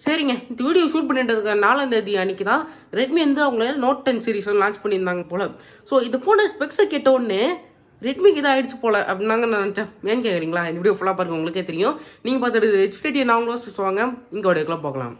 சரிங்க இந்த video shoot பண்ணிட்டு இருக்க நாலாம் தேதி அன்னைக்கு தான் ரெட்மி வந்து அவங்க நோட் டென் சீரிஸ் லான்ச் பண்ணியிருந்தாங்க போல ஸோ இந்த ஃபோனை ஸ்பெக்ஸை கேட்ட உடனே ரெட்மிக்கு இதாக ஆயிடுச்சு போல அப்படின்னாங்க நான் நினச்சேன் ஏன்னு கேட்குறீங்களா இந்த வீடியோ ஃபுல்லாக பாருங்க உங்களுக்கே தெரியும் நீங்கள் பார்த்துட்டு ஹெச்டிடி நாங்களும் சொல்லுவாங்க இங்கே வீடியோக்குள்ள போகலாம்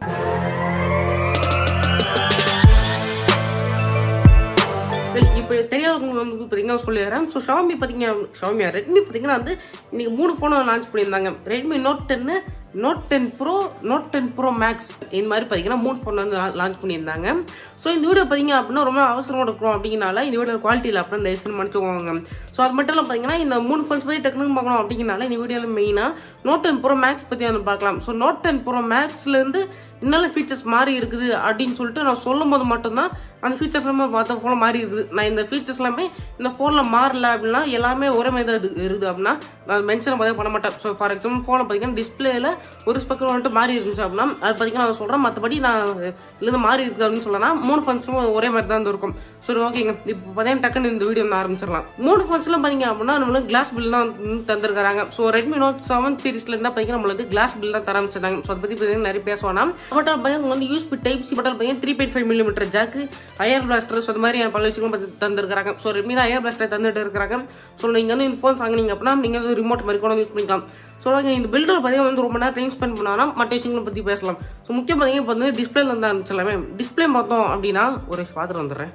Well, இப்போ தெரியாதவங்க வந்து பார்த்தீங்கன்னா சொல்லிடுறேன் ஸோ ஷாமி பார்த்தீங்க ஷாமியா ரெட்மி பார்த்தீங்கன்னா வந்து இன்னைக்கு மூணு ஃபோனை லான்ச் பண்ணியிருந்தாங்க ரெட்மி நோட் டென்னு Note ten Pro Note ten Pro Max இந்த மாதிரி பார்த்தீங்கன்னா மூணு ஃபோன் வந்து லான்ச் பண்ணியிருந்தாங்க ஸோ இந்த வீடியோ பார்த்தீங்க அப்படின்னா ரொம்ப அவசரம் எடுக்கிறோம் அப்படிங்கனால இந்த வீடியோ குவாலிட்டியில் அப்புறம் இந்த எஸ்என் மன்னிச்சுக்கோங்க ஸோ அது மட்டும் இல்லை பார்த்தீங்கன்னா இந்த மூணு ஃபோன்ஸ் பற்றி டெக்னிக் பார்க்கணும் அப்படிங்கனால இந்த வீடியோவில் மெயினாக நோட் டென் ப்ரோ மேக்ஸ் பற்றி வந்து பார்க்கலாம் ஸோ நோட் டென் ப்ரோ மேக்ஸ்லேருந்து என்னென்ன ஃபீச்சர்ஸ் மாறி இருக்குது அப்படின்னு சொல்லிட்டு நான் சொல்லும் போது மட்டும்தான் அந்த ஃபீச்சர்ஸ் எல்லாமே பார்த்த ஃபோனில் மாறி இருக்குது நான் இந்த ஃபீச்சர்ஸ் எல்லாமே இந்த ஃபோனில் மாறல அப்படின்னா எல்லாமே ஒரே மாதிரி தான் இது இருக்குது அப்படின்னா நான் மென்ஷன் பார்த்தே பண்ண மாட்டேன் ஸோ ஃபார் எக்ஸாம்பிள் ஃபோனை பார்த்தீங்கன்னா டிஸ்பிளேல ஒரு ஸ்பெக்கர் வந்துட்டு மாறி இருந்துச்சு அப்படின்னா அது பார்த்தீங்கன்னா நான் சொல்கிறேன் மற்றபடி நான் இதுலேருந்து மாறி இருக்குது அப்படின்னு சொல்லலாம் மூணு ஃபங்க்ஷனும் ஒரே மாதிரி தான் இருக்கும் சரி ஓகேங்க இப்போ பார்த்தீங்கன்னா டக்குன்னு இந்த வீடியோ நான் ஆரம்பிச்சிடலாம் மூணு ஃபங்க்ஷன்லாம் பார்த்தீங்க அப்படின்னா நம்மளுக்கு கிளாஸ் பில் தான் தந்திருக்காங்க ஸோ ரெட்மி நோட் செவன் சீரிஸ்ல இருந்தால் பார்த்தீங்கன்னா நம்மளுக்கு கிளாஸ் பில் தான் தர ஆரம்பிச்சிருந்தாங்க ஸோ அதை பற்றி பார்த்தீங்கன்னா நிறைய பேசுவானா பட் பார்த்தீங்கன்னா வந்து யூஸ்பி டைப் சி பட்டன் பார்த்தீங்கன்னா three point five millimetre jack IR blaster so அந்த மாதிரி பல விஷயங்களும் பார்த்து தந்திருக்காங்க ஸோ ரெட்மி தான் அயர் பிளாஸ்டர் தந்துட்டு இருக்காங்க ஸோ நீங்கள் வந்து இந்த ஃபோன்ஸ் வாங்கினீங்க அப்படின்னா நீங்கள் வந்து ரிமோட் மாதிரி கூட யூஸ் பண்ணிக்கலாம் ஸோ ஓகே இந்த பில்டர் பார்த்தீங்கன்னா வந்து ரொம்ப நேரம் டைம் ஸ்பெண்ட் பண்ணாலும் மற்ற விஷயங்களை பற்றி பேசலாம் ஸோ முக்கியம் பார்த்தீங்கன்னா இப்போ வந்து டிஸ்பிளேல இருந்தா இருந்துச்சு டிஸ்பிளே பார்த்தோம் அப்படின்னா ஒரு பார்த்துட்டு வந்துடுறேன்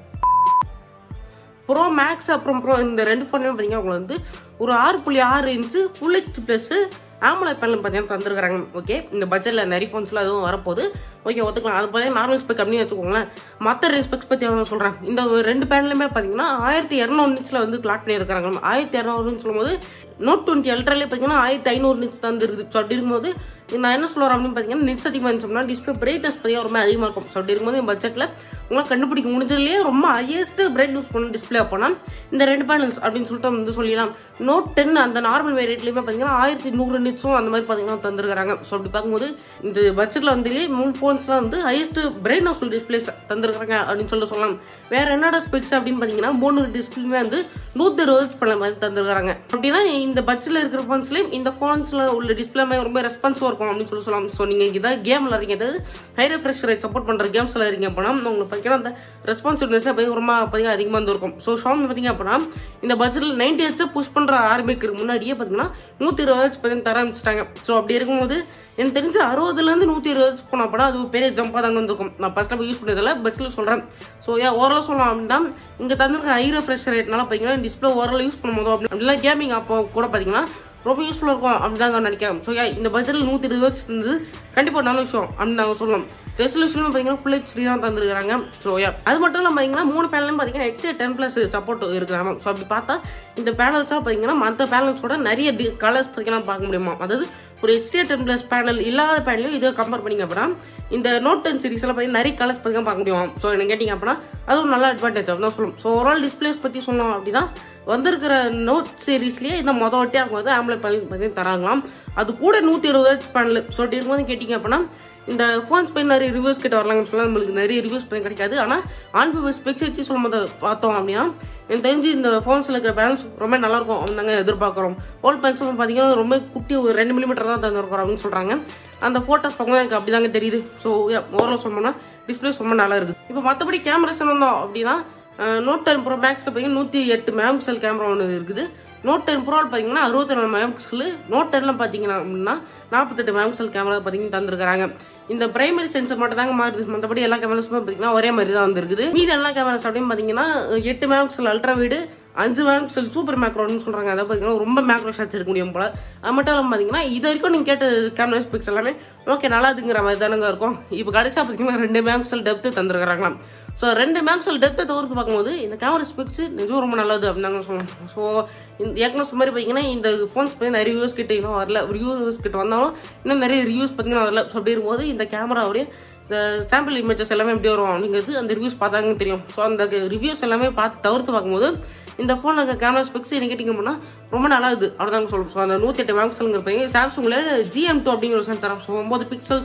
ப்ரோ மேக்ஸ் அப்புறம் ப்ரோ இந்த ரெண்டு ஃபோன்லையும் பார்த்தீங்கன்னா உங்களுக்கு வந்து ஒரு ஆறு புள்ளி ஆறு இன்ச்சு ஃபுல் ஹெச் ப்ளஸ் ஆமலை பேனல் பார்த்தீங்கன்னா தந்துருக்காங்க ஓகே இந்த பட்ஜெட்டில் நிறைய ஃபோன்ஸ்லாம் எதுவும் வரப்போகுது ஓகே ஒத்துக்கலாம் அது பார்த்தீங்கன்னா நார்மல் ஸ்பெக் கம்மியாக வச்சுக்கோங்களேன் மற்ற ஸ்பெக்ஸ் பற்றி அவங்க சொல்கிறேன் இந்த ரெண்டு பேனலுமே பார்த்தீங்கன்னா ஆயிரத்தி இரநூறு நிச்சில் வந்து கிளாட் பண்ணியிருக்காங்க ஆயிரத்தி இரநூறுன்னு சொல்லும்போது நோட் டுவெண்ட்டி அல்ட்ராலே பார்த்தீங்கன்னா ஆயிரத்தி ஐநூறு நிச் தந்துருக்குது ஸோ அப்படி இருக்கும்போது நான் என்ன சொல்கிறேன் அப்படின்னு பார்த்தீங்கன்னா நிச் அதிகமாக இருந்துச்சோம்னா டிஸ்பிளே பிரைட்னஸ் பார்த்தீங்கன்னா ரொம்ப அதிகமாக இருக்கும் ஸோ அப்படி இருக்கும்போது என் பட்ஜெட்டில் உங்களால் கண்டுபிடிக்க முடிஞ்சதுலேயே ரொம்ப ஹையஸ்ட் பிரைட்னஸ் பண்ண டிஸ்பிளே அப்போனா இந்த ரெண்டு பேனல்ஸ் அப்படின்னு சொல்லிட்டு வந்து சொல்லலாம் நோட் டென் அந்த நார்மல் வேரியட்லேயுமே பார்த்தீங்கன்னா ஆயிரத்தி நூறு நிட்ஸும் அந்த மாதிரி பார்த்தீங்கன்னா தந்துருக்காங்க ஸோ அப்படி பார்க்கும்போது இந்த பட்ஜெட்டில் வந்து மூணு ஃபோன்ஸ்லாம் வந்து ஹையஸ்ட் பிரைட்னஸ் டிஸ்பிளேஸ் தந்துருக்காங்க அப்படின்னு சொல்லிட்டு சொல்லலாம் வேற என்னோட ஸ்பெக்ஸ் அப்படின்னு பார்த்தீங்கன்னா மூணு டிஸ்பிளே வந்து நூற்றி இருபது பண்ண மாதிரி தந்துருக்காங்க அப்படின்னா இந்த பட்ஜெட்டில் இருக்கிற ஃபோன்ஸ்லேயும் இந்த ஃபோன்ஸில் உள்ள டிஸ்பிளே ரொம்ப ரெஸ்பான்சிவாக இருக்கும் அப்படின்னு சொல்லி சொல்லலாம் ஸோ நீங்கள் இதாக கேம் விளாட்றீங்க அதாவது ஹை ரெஃப்ரெஷ் ரேட் சப்போர்ட் பண்ணுற கேம்ஸ் விளாட்றீங்க அப்படின்னா உங்களுக்கு பார்த்தீங்கன்னா அந்த ரெஸ்பான்சிவ்னஸ் ரொம்ப பார்த்தீங்கன்னா அதிகமாக இருந்திருக்கும் ஸோ ஷாமி பார்த்தீங்க அப்படின்னா இந்த பட்ஜெட்டில் நைன்டி ஹெட்ஸை புஷ் பண்ணுற ஆரம்பிக்கிற முன்னாடியே பார்த்தீங்கன்னா நூற்றி இருபது ஹெச் பார்த்தீங்கன்னா தர ஆரம்பிச்சிட்டாங்க ஸோ அப்படி இருக்கும்போது எனக்கு தெரிஞ்சு அறுபதுலேருந்து நூற்றி இருபது போனால் படம் அது பெரிய ஜம்பாக தாங்க வந்திருக்கும் நான் ஃபஸ்ட்டில் போய் யூஸ் பண்ணதில்ல பட்ஜெட்டில் சொல்கிறேன் ஸோ ஏன் ஓரளவு சொல்லலாம் அப்படின்னா இங்கே தந்திருக்க ஹை ரெஃப்ரெஷ் ரேட்னால பார்த்தீங்கன்னா டிஸ்பிளே ஓரளவு யூஸ் பண்ணும்போது அப்படி அப்படிலாம் கேமிங் அப்போ கூட பார்த்தீங்கன்னா ரொம்ப யூஸ்ஃபுல்லாக இருக்கும் அப்படின்னு தாங்க நினைக்கிறேன் ஸோ இந்த பட்ஜெட்டில் நூற்றி இருபது வச்சு இருந்தது கண்டிப்பாக நல்ல விஷயம் அப்படின்னு நாங்கள் சொல்லலாம் ரெசல்யூஷனும் பார்த்தீங்கன்னா ஃபுல் ஹெச்டி தான் தந்துருக்காங்க ஸோ யா அது மட்டும் இல்லாமல் பார்த்தீங்கன்னா மூணு பேனலும் பார்த்தீங்கன்னா எக்ஸ்ட்ரா டென் ப்ளஸ் சப்போர்ட் இருக்கிறாங்க ஸோ அப்படி பார்த்தா இந்த பேனல்ஸாக பார்த்தீங்கன்னா மற்ற பேனல்ஸோட நிறைய டி கலர்ஸ் பார்த்தீங்கன்னா பார்க்க முடியுமா அதாவது ஒரு ஹெச்டிஏ டென் ப்ளஸ் பேனல் இல்லாத பேனலையும் இதை கம்பேர் பண்ணிங்க அப்படின்னா இந்த நோட் டென் சீரிஸ் எல்லாம் பார்த்தீங்கன்னா நிறைய கலர்ஸ் பார்த்தீங்கன்னா பார்க்க முடியும் ஸோ என்ன கேட்டிங்க அப்படின்னா அது ஒரு நல்ல அட்வான்டேஜ் அப்படின்னு சொல்லணும் ஸோ ஓவரால் டிஸ்பிளேஸ் பற்றி சொல்லணும் அப்படின்னா வந்திருக்கிற நோட் சீரீஸ்லேயே இந்த மொதல் வாட்டி அவங்க வந்து ஆம்லெட் பண்ணி தராங்களாம் அது கூட நூற்றி இருபது பேனல் ஸோ அப்படி இருக்கும்போது கேட்டிங்க அப்படின்னா இந்த ஃபோன்ஸ் போய் நிறைய ரிவ்யூஸ் கிட்ட வரலாங்கன்னு சொல்லலாம் நம்மளுக்கு நிறைய ரிவ்யூஸ் பண்ணி கிடைக்காது ஆனால் ஆன் பேப்பர் ஸ்பெக்ஸ் வச்சு சொல்லும்போது பார்த்தோம் அப்படின்னா எனக்கு தெரிஞ்சு இந்த ஃபோன்ஸில் இருக்கிற பேலன்ஸ் ரொம்ப நல்லாயிருக்கும் அப்படின்னு நாங்கள் எதிர்பார்க்குறோம் ஓல்ட் பென்சில் பார்த்தீங்கன்னா ரொம்ப குட்டி ஒரு ரெண்டு மில்லிமீட்டர் தான் தந்துருக்கிறோம் அப்படின்னு சொல்கிறாங்க அந்த ஃபோட்டோஸ் பார்க்கும்போது எனக்கு அப்படி தாங்க தெரியுது ஸோ ஓரளவு சொல்லணும்னா டிஸ்பிளேஸ் ரொம்ப நல்லா இருக்குது இப்போ மற்றபடி கேமராஸ் வந்தோம் அப்படின்னா நோட் டென் ப்ரோ மேக்ஸில் பார்த்தீங்கன்னா நூற்றி எட்டு மெகாபிக்சல் கேமரா ஒன்று இருக்குது நோட் டென் ப்ரோவில் பார்த்தீங்கன்னா அறுபத்தி நாலு மெகாபிக்சல் நோட் டென்னில் பார்த்தீங்கன்னா அப்படின்னா நாற்பத்தெட்டு மெகாபிக்சல் கேமரா பார்த்தீங்கன்னா தந்துருக்காங்க இந்த பிரைமரி சென்சர் மட்டும் தாங்க மாறுது மற்றபடி எல்லா கேமராஸுமே பார்த்தீங்கன்னா ஒரே மாதிரி தான் வந்திருக்குது மீதி எல்லா கேமராஸ் அப்படின்னு பார்த்தீங்கன்னா எட்டு மெகாபிக்சல் அல்ட்ரா வீடு அஞ்சு மெகாபிக்சல் சூப்பர் மேக்ரோன்னு சொல்கிறாங்க அதை பார்த்தீங்கன்னா ரொம்ப மேக்ரோ ஷாட்ஸ் எடுக்க முடியும் போல அது மட்டும் இல்லாமல் பார்த்தீங்கன்னா இது வரைக்கும் நீங்கள் கேட்ட கேமரா ஸ்பெக்ஸ் எல்லாமே ஓகே நல்லாதுங்கிற மாதிரி தானங்க இருக்கும் இப்போ கடைசியாக பார்த்தீங்கன்னா ரெண்டு மெகாபிக்சல் டெப்த்து தந்துருக்காங்களாம் ஸோ ரெண்டு மேக்ஸில் டெப்த்தை தவிர்த்து பார்க்கும்போது இந்த கேமரா ஸ்பெக்ஸ் நிஜம் ரொம்ப நல்லது அப்படின்னு நாங்கள் சொல்லலாம் ஸோ இந்த ஏற்கனவே மாதிரி பார்த்தீங்கன்னா இந்த ஃபோன்ஸ் பற்றி நிறைய ரிவ்யூஸ் கிட்ட இன்னும் வரல ரிவ்யூஸ் கிட்ட வந்தாலும் இன்னும் நிறைய ரிவ்யூஸ் பார்த்தீங்கன்னா வரல ஸோ அப்படி இருக்கும்போது இந்த கேமராவுடைய இந்த சாம்பிள் இமேஜஸ் எல்லாமே எப்படி வரும் அப்படிங்கிறது அந்த ரிவ்யூஸ் பார்த்தாங்க தெரியும் ஸோ அந்த ரிவ்யூஸ் எல்லாமே பார்த்து தவிர்த்து பார்க்கும்போது இந்த ஃபோனில் இருக்க கேமரா ஸ்பெக்ஸ் என்ன கேட்டிங்க அப்படின்னா ரொம்ப நல்லா இருக்குது அப்படிதாங்க சொல்லுவோம் ஸோ அந்த நூற்றி எட்டு மேக்ஸல்ங்கிற பையன் சாம்சங்கில் ஜிஎம் டூ அப்படிங்கிற ஒரு சென்சார் ஸோ ஒம்பது பிக்சல்ஸ் வந்து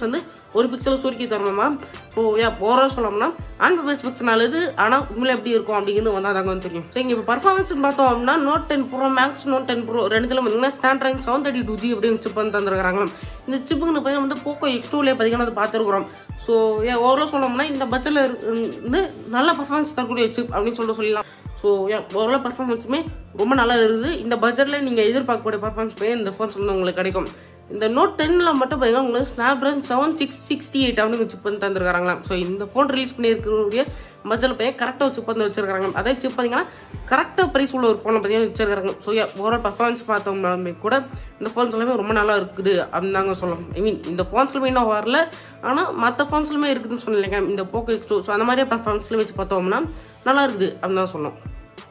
ஒரு பிக்சல் சுருக்கி தரணுமா ஸோ யா ஓவரால் சொல்லணும்னா ஆண்ட்ராய்ட் ஸ்பெக்ஸ் நல்லது ஆனால் உண்மையில எப்படி இருக்கும் அப்படிங்கிறது வந்தால் தாங்க வந்து தெரியும் சரிங்க இப்போ பர்ஃபார்மன்ஸ் பார்த்தோம் அப்படின்னா Note ten Pro Max Note ten Pro ரெண்டுத்துல பார்த்தீங்கன்னா Snapdragon seven thirty two G அப்படின்னு சிப் வந்து தந்துருக்காங்களாம் இந்த சிப்புக்கு பார்த்தீங்கன்னா வந்து போக்கோ எக்ஸ் டூலேயே பார்த்தீங்கன்னா அதை பார்த்துருக்குறோம் ஸோ ஏன் ஓவரால் சொல்லணும்னா இந்த பட்ஜெட்டில் இருந்து நல்ல பர்ஃபார்மன்ஸ் தரக்கூடிய சிப் அப்படின்னு சொல்லிட்டு சொல்லலாம் ஸோ ஓவரால் பர்ஃபார்மன்ஸுமே ரொம்ப நல்லா இருக்குது இந்த பட்ஜெட்டில் நீங்கள் எதிர்பார்க்கக்கூடிய பர்ஃபார்மன்ஸ் இந்த ஃபோன்ஸ் வந்து உங்களுக்கு கிடைக்கும் இந்த நோட் டென்னில் மட்டும் பார்த்தீங்கன்னா உங்களுக்கு Snapdragon seven six sixty eight அப்படின்னு சிப் வந்து தந்துருக்காங்களாம் ஸோ இந்த ஃபோன் ரிலீஸ் பண்ணியிருக்கக்கூடிய பட்ஜெட்டில் போய் கரெக்டாக சிப் வந்து வச்சிருக்காங்க அதே சிப் பார்த்தீங்கன்னா கரெக்டாக ப்ரைஸ் உள்ள ஒரு ஃபோனை பார்த்தீங்கன்னா வச்சிருக்காங்க ஸோ ஓவரால் பர்ஃபார்மன்ஸ் பார்த்தோம்னாலுமே கூட இந்த ஃபோன்ஸ் எல்லாமே ரொம்ப நல்லா இருக்குது அப்படின்னு தாங்க சொல்லலாம் ஐ மீன் இந்த ஃபோன்ஸ்லுமே இன்னும் வரல ஆனால் மற்ற ஃபோன்ஸ்லுமே இருக்குதுன்னு சொல்லலைங்க இந்த போக்கோ எக்ஸ் டூ ஸோ அந்த மாதிரியே பர்ஃபார்மன்ஸ்ல வச்சு பார்த்தோம்னா நல்லா இருக்குது அப்படின்னு தான் சொல்லணும்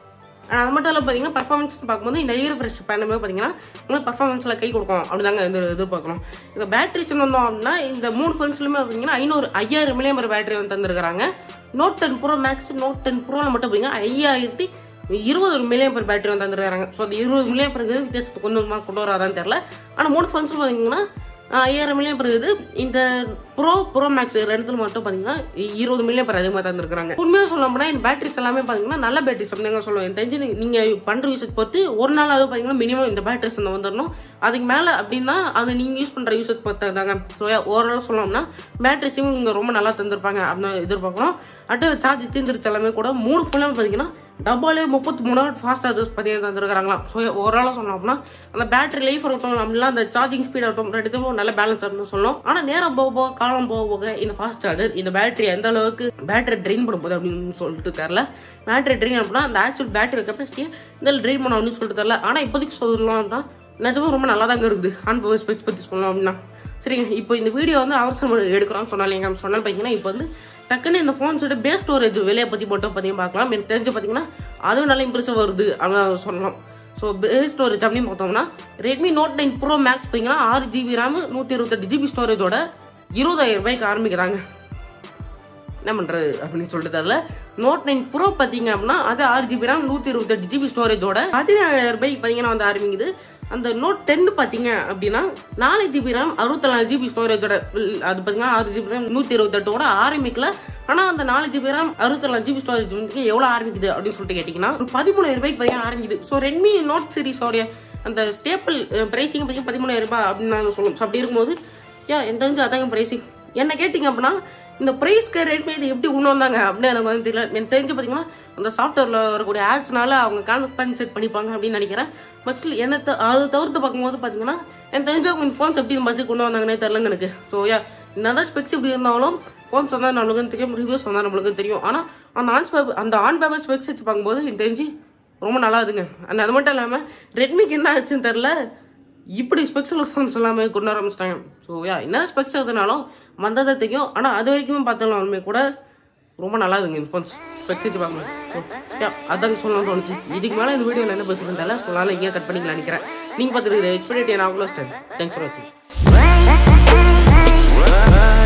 அது மட்டும் இல்லை பார்த்தீங்கன்னா பர்ஃபார்மன்ஸ் பார்க்கும்போது இந்த இயர் ஃப்ரெஷ் பேனுமே பார்த்தீங்கன்னா உங்களுக்கு பர்ஃபார்மன்ஸில் கை கொடுக்கும் அப்படி தாங்க வந்து எதிர்பார்க்கணும் இப்போ பேட்டரிஸ் வந்தோம் அப்படின்னா இந்த மூணு ஃபோன்ஸ்லையுமே பார்த்தீங்கன்னா ஐநூறு ஐயாயிரம் மில்லியம் பேட்டரி வந்து தந்துருக்காங்க Note ten Pro Max Note ten ப்ரோவில் மட்டும் பார்த்தீங்கன்னா ஐயாயிரத்தி இருபது மில்லியம் பேர் பேட்டரி வந்து தந்துருக்காங்க ஸோ அந்த இருபது மில்லியம் பேருக்கு வித்தியாசத்துக்கு கொஞ்சமாக கொண்டு வராதான்னு தெரில ஆனால் மூணு ஃபோன்ஸில் பார்த்தீங்கன்னா ஐயாயிரம் மில்லியம் பேர் இருக்குது இந்த ப்ரோ ப்ரோ மேக்ஸ் ரெண்டுத்துல மட்டும் பார்த்தீங்கன்னா இருபது மில்லியம் பேர் அதிகமாக தந்துருக்காங்க உண்மையாக சொல்ல போனால் இந்த பேட்டரிஸ் எல்லாமே பார்த்தீங்கன்னா நல்ல பேட்டரிஸ் அப்படிங்க சொல்லுவேன் எனக்கு தெரிஞ்சு நீங்கள் பண்ணுற யூசேஜ் பொறுத்து ஒரு நாளாவது பார்த்தீங்கன்னா மினிமம் இந்த பேட்டரிஸ் வந்து வந்துடணும் அதுக்கு மேலே அப்படின்னா அது நீங்கள் யூஸ் பண்ணுற யூசேஜ் பொறுத்து தாங்க ஸோ ஓவரால் சொல்லணும்னா பேட்டரிஸும் இங்கே ரொம்ப நல்லா தந்திருப்பாங்க அப்படின்னு எதிர்பார்க்குறோம் அடுத்து சார்ஜ் தீர்ந்துருச்சு எல்லாமே கூட மூணு ஃபுல்லாக பார்த்தீங்கன்னா டப்பாலே முப்பத்தி மூணு ஃபாஸ்ட் சார்ஜஸ் பார்த்தீங்கன்னா தந்துருக்காங்களாம் ஸோ ஓவராலாக சொன்னோம் அப்படின்னா அந்த பேட்டரி லைஃப் இருக்கட்டும் நம்மளாம் அந்த சார்ஜிங் ஸ்பீட் ஆகட்டும் ரெண்டுத்துக்கும் நல்ல பேலன்ஸ் ஆகணும்னு சொல்லணும் ஆனால் நேரம் போக போக காலம் போக போக இந்த ஃபாஸ்ட் சார்ஜர் இந்த பேட்டரி எந்த அளவுக்கு பேட்டரி ட்ரெயின் பண்ண போகுது அப்படின்னு சொல்லிட்டு தெரில பேட்டரி ட்ரெயின் அப்படின்னா அந்த ஆக்சுவல் பேட்டரி கெப்பாசிட்டியை இதில் ட்ரெயின் பண்ண அப்படின்னு சொல்லிட்டு தெரில ஆனால் இப்போதைக்கு சொல்லலாம் அப்படின்னா நிஜமாக ரொம்ப நல்லா தாங்க இருக்குது ஆன் பவர் ஸ்பெக்ஸ் பற்றி சொல்லலாம் அப்படின்னா சரிங்க இப்போ இந்த வீடியோ வந்து அவசரம் எடுக்கிறோம்னு சொன்னாலிங்க சொன்னால் பார்த்தீங்கன்னா இப்போ வந்து டக்குன்னு இந்த ஃபோன்ஸோட பேஸ் ஸ்டோரேஜ் விலையை பற்றி மட்டும் பார்த்தீங்கன்னா பார்க்கலாம் எனக்கு தெரிஞ்சு பார்த்தீங்கன்னா அதுவும் நல்ல இம்ப்ரெசிவ் வருது அப்படின்னு சொல்லலாம் ஸோ பேஸ் ஸ்டோரேஜ் அப்படின்னு பார்த்தோம்னா Redmi Note nine Pro Max பார்த்தீங்கன்னா ஆறு ஜிபி ரேம் நூற்றி இருபத்தெட்டு ஜிபி ஸ்டோரேஜோட இருபதாயிரம் ரூபாய்க்கு ஆரம்பிக்கிறாங்க என்ன பண்ணுறது அப்படின்னு சொல்லிட்டு தரல நோட் நைன் ப்ரோ பார்த்தீங்க அப்படின்னா அது ஆறு ஜிபி ரேம் நூற்றி இருபத்தெட்டு ஜிபி ஸ்டோரேஜோட பதினேழாயிரம் ரூபாய்க்கு பார்த்தீங்கன்னா வந்து ஆரம்பிக்குது அந்த நோட் டென் பார்த்தீங்க அப்படின்னா நாலு ஜிபி ரேம் அறுபத்தி நாலு ஜிபி ஸ்டோரேஜோட அது பார்த்தீங்கன்னா ஆறு ஜிபி ரேம் நூற்றி இருபத்தெட்டோட ஆரம்பிக்கல ஆனால் அந்த நாலு ஜிபி ரேம் அறுபத்தி நாலு ஜிபி ஸ்டோரேஜ் வந்து எவ்வளோ ஆரம்பிக்குது அப்படின்னு சொல்லிட்டு கேட்டிங்கன்னா ஒரு பதிமூணாயிரம் ரூபாய்க்கு பார்த்தீங்கன்னா ஆரம்பிக்குது ஸோ ரெட்மி நோட் சீரிஸோடைய அந்த ஸ்டேப்பிள் பிரைசிங் பார்த்தீங்கன்னா பதிமூணாயிரம் ரூபாய் அப்படின்னு நாங்கள் சொல்லுவோம் ஸோ அப்படி இருக்கும்போது யா எனக்கு தெரிஞ்சு அதாங்க பிரைசிங் என்ன கேட்டிங்க அப்படின்னா இந்த ப்ரைஸ்க்கு ரேட்மே இது எப்படி கொண்டு வந்தாங்க அப்படின்னு எனக்கு வந்து தெரியல எனக்கு தெரிஞ்சு பார்த்தீங்கன்னா அந்த சாஃப்ட்வேரில் வரக்கூடிய ஆட்ஸ்னால அவங்க காம்பன்சேட் பண்ணிப்பாங்க அப்படின்னு நினைக்கிறேன் பட் என்ன த- அது தவிர்த்து பார்க்கும்போது பார்த்தீங்கன்னா எனக்கு தெரிஞ்ச அவங்க ஃபோன்ஸ் எப்படி பட்ஜெட் கொண்டு வந்தாங்கன்னே தெரிலங்க எனக்கு ஸோ யா என்னதான் ஸ்பெக்ஸ் எப்படி இருந்தாலும் ஃபோன்ஸ் வந்தால் நம்மளுக்கு தெரியும் ரிவ்யூஸ் வந்தால் நம்மளுக்கு தெரியும் ஆனால் அந்த ஆன் பேப்பர் அந்த ஆன் பேப்பர் ஸ்பெக்ஸ் வச்சு பார்க்கும்போது எனக்கு தெரிஞ்சு ரொம்ப நல்லா இருக்குங்க அந்த அது மட்டும் இல்லாமல் ரெட்மிக்கு என்ன ஆச்சுன்னு தெரில இப்படி ஸ்பெக்ஸல் ஃபோன்ஸ் எல்லாமே கொண்டு வர ஆரம்பிச்சிட்டாங்க ஸோ யா என்ன ஸ்பெக்ஸ் எதுனாலும் வந்ததை தெரியும் ஆனால் அது வரைக்கும் பார்த்தாலுமே கூட ரொம்ப நல்லா இருக்குங்க இந்த ஃபோன்ஸ் ஸ்பெக்ஸ் வச்சு பார்க்கணும் ஸோ யா அதாங்க சொல்லணும்னு தோணுச்சு இதுக்கு மேலே இந்த வீடியோவில் என்ன பேசுகிறேன் தெரியல ஸோ அதனால இங்கே கட் பண்ணிக்கலாம் நினைக்கிறேன் நீங்கள் பார்த்துருக்குது எக்ஸ்பெக்டேட் நான் அவ்வளோ ஸ்டார் தேங்க்ஸ் ஃபார் வாட்சிங்